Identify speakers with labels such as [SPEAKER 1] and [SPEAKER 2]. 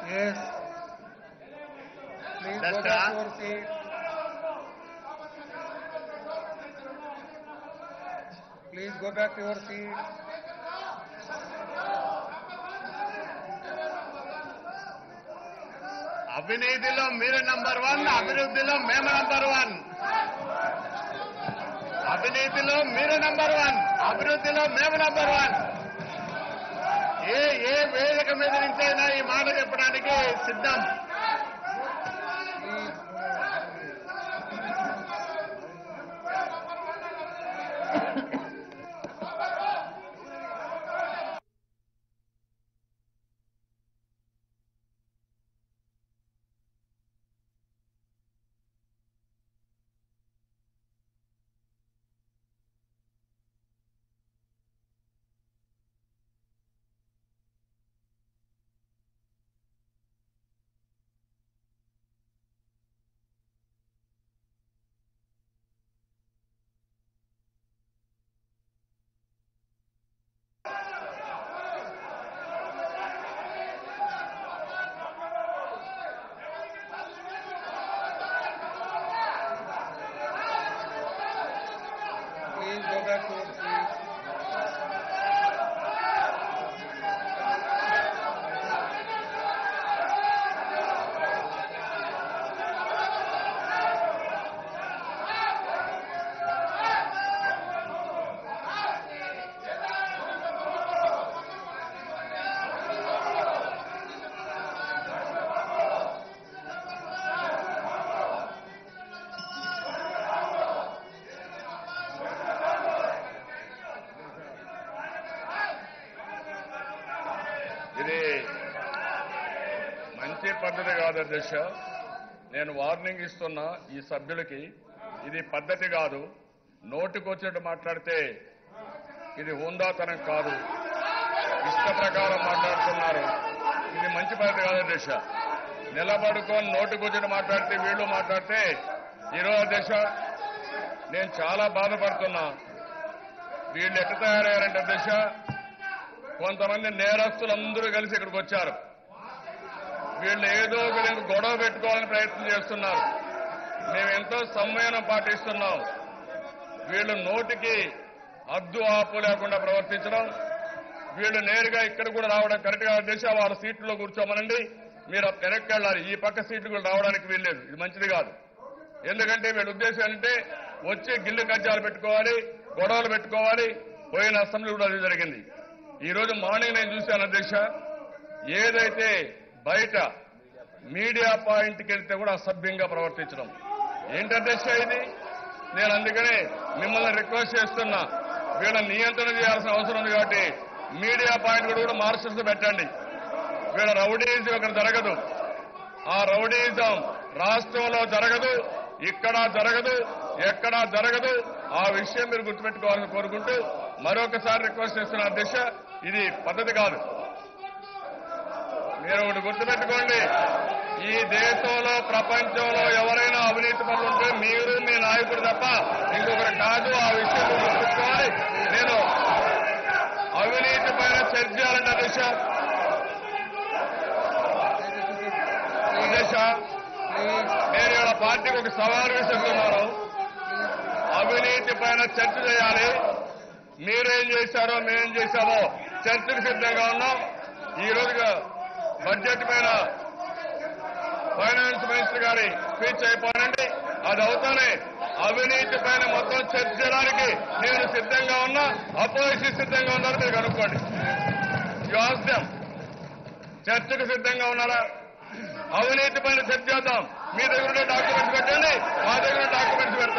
[SPEAKER 1] Yes. Please go
[SPEAKER 2] Dasta.
[SPEAKER 1] back to your seat. Please go back to your seat.
[SPEAKER 2] అవినీతిలో మీరు number one అభివృద్ధిలో మేము number one అవినీతిలో మీరు నంబర్ వన్ అభివృద్ధిలో మేము నంబర్ వన్ ఏ ఏ వేదిక మీద నుంచైనా ఈ మాట చెప్పడానికి సిద్ధం
[SPEAKER 1] Please. Please go back to your seat.
[SPEAKER 2] ఇది మంచి పద్ధతి కాదు అధ్యక్ష నేను వార్నింగ్ ఇస్తున్నా ఈ సభ్యులకి ఇది పద్ధతి కాదు నోటికొచ్చినట్టు మాట్లాడితే ఇది హుందాతనం కాదు ఇష్ట ప్రకారం మాట్లాడుతున్నారు ఇది మంచి పద్ధతి కాదు అధ్యక్ష నిలబడుకొని నోటికొచ్చినట్టు మాట్లాడితే వీళ్ళు మాట్లాడితే ఈరోజు అధ్యక్ష నేను చాలా బాధపడుతున్నా వీళ్ళు ఎట్ట తయారయ్యారంటే అధ్యక్ష కొంతమంది నేరస్తులందరూ కలిసి ఇక్కడికి వచ్చారు వీళ్ళు ఏదో ఒక విధంగా గొడవ పెట్టుకోవాలని ప్రయత్నం చేస్తున్నారు మేము ఎంతో సంయమనం పాటిస్తున్నాం వీళ్ళు నోటికి అద్దు ఆపు లేకుండా ప్రవర్తించడం వీళ్ళు నేరుగా ఇక్కడ కూడా రావడం కరెక్ట్ గా దిశ వాళ్ళ సీట్లో కూర్చోమనండి మీరు వెనక్కి వెళ్ళాలి ఈ పక్క సీట్లు కూడా రావడానికి వీల్లేదు ఇది మంచిది కాదు ఎందుకంటే వీళ్ళ ఉద్దేశం ఏంటంటే వచ్చి గిల్లు కజ్జాలు పెట్టుకోవాలి గొడవలు పెట్టుకోవాలి పోయిన అసెంబ్లీ కూడా అది జరిగింది ఈ రోజు మార్నింగ్ నేను చూశాను అధ్యక్ష ఏదైతే బయట మీడియా పాయింట్కి వెళ్తే కూడా అసభ్యంగా ప్రవర్తించడం ఏంటి అధ్యక్ష ఇది నేను అందుకనే మిమ్మల్ని రిక్వెస్ట్ చేస్తున్నా వీళ్ళ నియంత్రణ చేయాల్సిన అవసరం ఉంది కాబట్టి మీడియా పాయింట్ కూడా కూడా మార్షల్స్ పెట్టండి వీళ్ళ రౌడీజం ఇక్కడ జరగదు ఆ రౌడీజం రాష్ట్రంలో జరగదు ఇక్కడ జరగదు ఎక్కడా జరగదు ఆ విషయం మీరు గుర్తుపెట్టుకోవాలని కోరుకుంటూ మరొకసారి రిక్వెస్ట్ చేస్తున్న అధ్యక్ష ఇది పద్ధతి కాదు మీరు ఒకటి గుర్తుపెట్టుకోండి ఈ దేశంలో ప్రపంచంలో ఎవరైనా అవినీతి పనులు ఉంటే మీరు మీ నాయకుడు తప్ప ఇంకొకరు కాదు ఆ విషయం మీరు గుర్తుపెట్టుకోవాలి నేను అవినీతి పైన చర్చ చేయాలంటే అధ్యక్ష అధ్యక్ష
[SPEAKER 1] Please,
[SPEAKER 2] నేను ఇలా పార్టీకి ఒక సవాల్ విసురుతున్నాను అవినీతి పైన చర్చ చేయాలి మీరేం చేశారో మేమేం చేశామో చర్చకు సిద్ధంగా ఉన్నాం ఈ రోజుగా బడ్జెట్ పైన ఫైనాన్స్ మినిస్టర్ గారి స్పీచ్ అయిపోనండి అది అవుతానే అవినీతి పైన మొత్తం చర్చ చేయడానికి నేను సిద్ధంగా ఉన్నా అపోజిషన్ సిద్ధంగా ఉన్నారు మీరు కనుక్కోండి యోస్యం చర్చకు సిద్ధంగా ఉన్నారా అవినీతి పైన చర్చ చేద్దాం మీ దగ్గర డాక్యుమెంట్స్ పెట్టండి మా దగ్గర డాక్యుమెంట్స్ పెడతాం